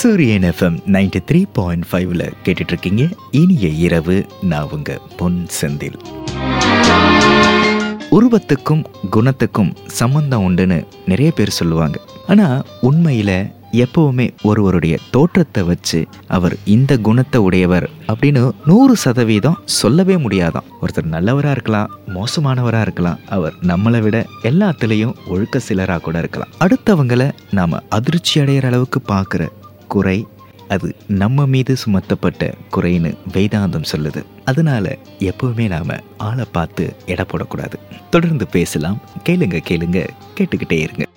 சூரியன் FM ninety three point ஃபைவ்ல கேட்டுட்டு இருக்கீங்க இனிய இரவு நான் உங்க பொன் செந்தில் உருவத்துக்கும் குணத்துக்கும் சம்பந்தம் உண்டுன்னு நிறைய பேர் சொல்லுவாங்க ஆனா உண்மையில எப்பவுமே ஒருவருடைய தோற்றத்தை வச்சு அவர் இந்த குணத்தை உடையவர் அப்படின்னு நூறு சதவீதம் சொல்லவே முடியாதாம் ஒருத்தர் நல்லவரா இருக்கலாம் மோசமானவரா இருக்கலாம் அவர் நம்மளை விட எல்லாத்துலேயும் ஒழுக்க சிலரா கூட இருக்கலாம் அடுத்தவங்களை நாம அதிர்ச்சி அடைகிற அளவுக்கு பார்க்குற குறை அது நம்ம மீது சுமத்தப்பட்ட குறைன்னு வேதாந்தம் சொல்லுது அதனால எப்பவுமே நாம ஆளை பார்த்து எடை போடக்கூடாது தொடர்ந்து பேசலாம் கேளுங்க கேளுங்க கேட்டுக்கிட்டே இருங்க